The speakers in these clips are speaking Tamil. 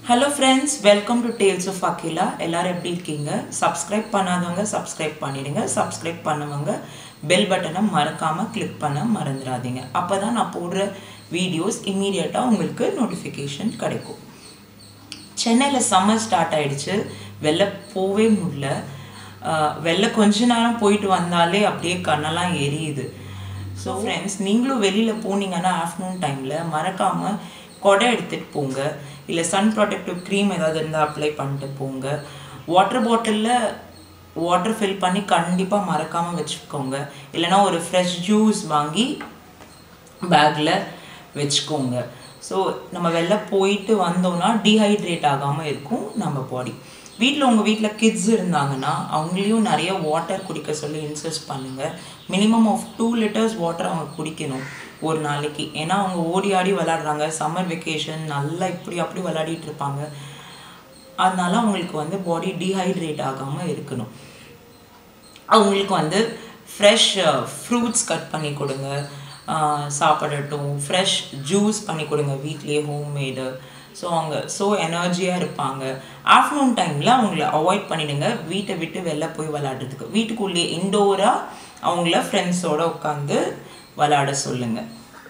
hello friends welcome to tales of Akila எல்லாரும் எப்படி இருக்கீங்க சப்ஸ்கிரைப் பண்ணாதவங்க சப்ஸ்கிரைப் பண்ணிடுங்க சப்ஸ்கிரைப் பண்ணவங்க பெல் பட்டனை மறக்காமல் கிளிக் பண்ண மறந்துடாதீங்க அப்போ தான் நான் போடுற வீடியோஸ் இம்மீடியட்டாக உங்களுக்கு நோட்டிஃபிகேஷன் கிடைக்கும் சென்னையில் சம்மர் ஸ்டார்ட் ஆயிடுச்சு வெளில போவே முடியல ஆஹ் வெளில கொஞ்ச நேரம் போயிட்டு வந்தாலே அப்படியே கண்ணெல்லாம் எரியுது ஸோ ஃப்ரெண்ட்ஸ் நீங்களும் வெளியில் போனீங்கன்னா ஆஃப்டர்நூன் டைமில் மறக்காமல் கொடை எடுத்துகிட்டு போங்க இல்லை சன் ப்ரொடெக்டிவ் க்ரீம் ஏதாவது இருந்தால் அப்ளை பண்ணிட்டு போங்க வாட்டர் பாட்டிலில் வாட்டர் ஃபில் பண்ணி கண்டிப்பாக மறக்காமல் வச்சுக்கோங்க இல்லைன்னா ஒரு ஃப்ரெஷ் ஜூஸ் வாங்கி பேக்கில் வச்சுக்கோங்க ஸோ நம்ம வெளில போயிட்டு வந்தோம்னா டீஹைட்ரேட் ஆகாமல் இருக்கும் நம்ம பாடி வீட்டில் உங்கள் வீட்டில் கிட்ஸ் இருந்தாங்கன்னா அவங்களையும் நிறைய வாட்டர் குடிக்க சொல்லி இன்சஸ்ட் பண்ணுங்கள் minimum of two litres water அவங்க குடிக்கணும் ஒரு நாளைக்கு ஏன்னா அவங்க ஓடி ஆடி விளாடுறாங்க சம்மர் வெக்கேஷன் நல்லா இப்படி அப்படி விளையாடிட்டு இருப்பாங்க அதனால அவங்களுக்கு வந்து பாடி டீஹைட்ரேட் ஆகாமல் இருக்கணும் அவங்களுக்கு வந்து ஃப்ரெஷ் ஃப்ரூட்ஸ் கட் பண்ணி கொடுங்க ஆஹ் சாப்பிடட்டும் ஃப்ரெஷ் ஜூஸ் பண்ணி கொடுங்க வீட்லேயே ஹோம்மேடு ஸோ அவங்க ஸோ எனர்ஜியாக இருப்பாங்க ஆஃப்டர்நூன் டைமில் அவங்கள அவாய்ட் பண்ணிடுங்க வீட்டை விட்டு வெளில போய் விளாடுறதுக்கு வீட்டுக்குள்ளேயே இன்டோராக அவங்கள ஃப்ரெண்ட்ஸோடு உட்காந்து விளாட சொல்லுங்கள்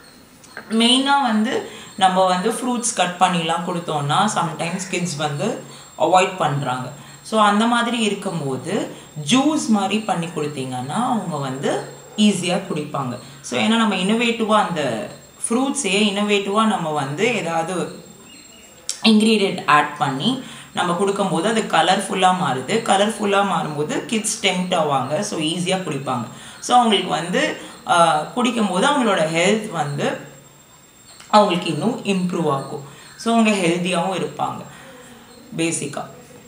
மெயினாக வந்து நம்ம வந்து ஃப்ரூட்ஸ் கட் பண்ணிலாம் கொடுத்தோம்னா சம்டைம்ஸ் கிட்ஸ் வந்து அவாய்ட் பண்ணுறாங்க ஸோ அந்த மாதிரி இருக்கும்போது ஜூஸ் மாதிரி பண்ணி கொடுத்தீங்கன்னா அவங்க வந்து ஈஸியாக குடிப்பாங்க ஸோ ஏன்னா நம்ம இன்னோவேட்டிவாக அந்த ஃப்ரூட்ஸையே இன்னோவேட்டிவாக நம்ம வந்து ஏதாவது இன்க்ரீடியன்ட் ஆட் பண்ணி நம்ம கொடுக்கும்போது அது கலர்ஃபுல்லாக மாறுது கலர்ஃபுல்லாக மாறும்போது கிட்ஸ் டெம்ட் ஆவாங்க ஸோ ஈஸியாக குடிப்பாங்க ஸோ அவங்களுக்கு வந்து ஆஹ், குடிக்கும்போது அவங்களோட ஹெல்த் வந்து அவங்களுக்கு இன்னும் இம்ப்ரூவ் ஆகும் ஸோ அவங்க ஹெல்த்தியாகவும் இருப்பாங்க பேசிக்காக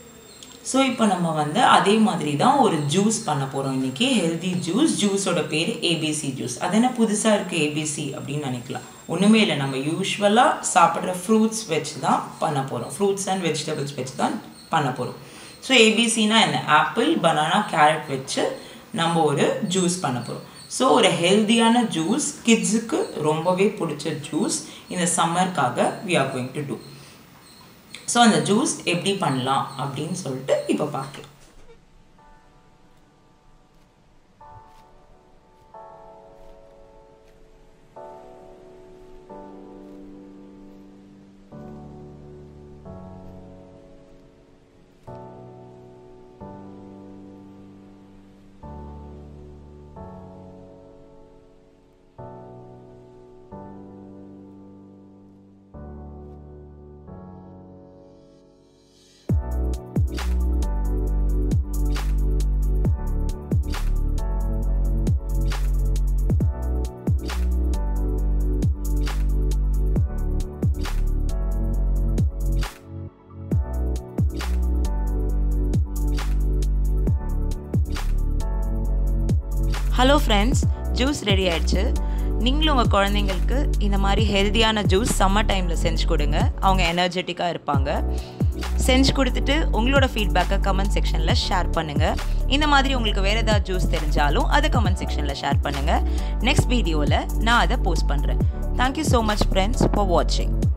ஸோ இப்போ நம்ம வந்து அதே மாதிரி தான் ஒரு ஜூஸ் பண்ண போகிறோம் இன்றைக்கி ஹெல்தி ஜூஸ் ஜூஸோட பேர் ஏபிசி ஜூஸ் அது என்ன புதுசாக இருக்குது ஏபிசி அப்படின்னு நினைக்கலாம் ஒன்றுமே இல்லை நம்ம யூஸ்வலாக சாப்பிட்ற ஃப்ரூட்ஸ் வச்சு தான் பண்ண போகிறோம் ஃப்ரூட்ஸ் அண்ட் வெஜிடபிள்ஸ் வச்சு தான் பண்ண போகிறோம் ஸோ ஏபிசினா என்ன ஆப்பிள் பனானா கேரட் வச்சு நம்ம ஒரு ஜூஸ் பண்ண போகிறோம் ஸோ ஒரு ஹெல்தியான ஜூஸ் கிட்ஸுக்கு ரொம்பவே பிடிச்ச ஜூஸ் இந்த சம்மருக்காக we are going to do so அந்த ஜூஸ் எப்படி பண்ணலாம் அப்படின்னு சொல்லிட்டு இப்போ பார்க்கலாம் ஹலோ ஃப்ரெண்ட்ஸ் ஜூஸ் ரெடி ஆயிடுச்சு நீங்களும் உங்கள் குழந்தைங்களுக்கு இந்த மாதிரி ஹெல்தியான ஜூஸ் சம்மர் டைமில் செஞ்சு கொடுங்க அவங்க எனர்ஜெட்டிக்காக இருப்பாங்க செஞ்சு கொடுத்துட்டு உங்களோட ஃபீட்பேக்கை கமெண்ட் செக்ஷனில் ஷேர் பண்ணுங்கள் இந்த மாதிரி உங்களுக்கு வேறு ஏதாவது ஜூஸ் தெரிஞ்சாலும் அதை கமெண்ட் செக்ஷனில் ஷேர் பண்ணுங்கள் நெக்ஸ்ட் வீடியோவில் நான் அதை போஸ்ட் பண்ணுறேன் thank you so much friends for வாட்சிங்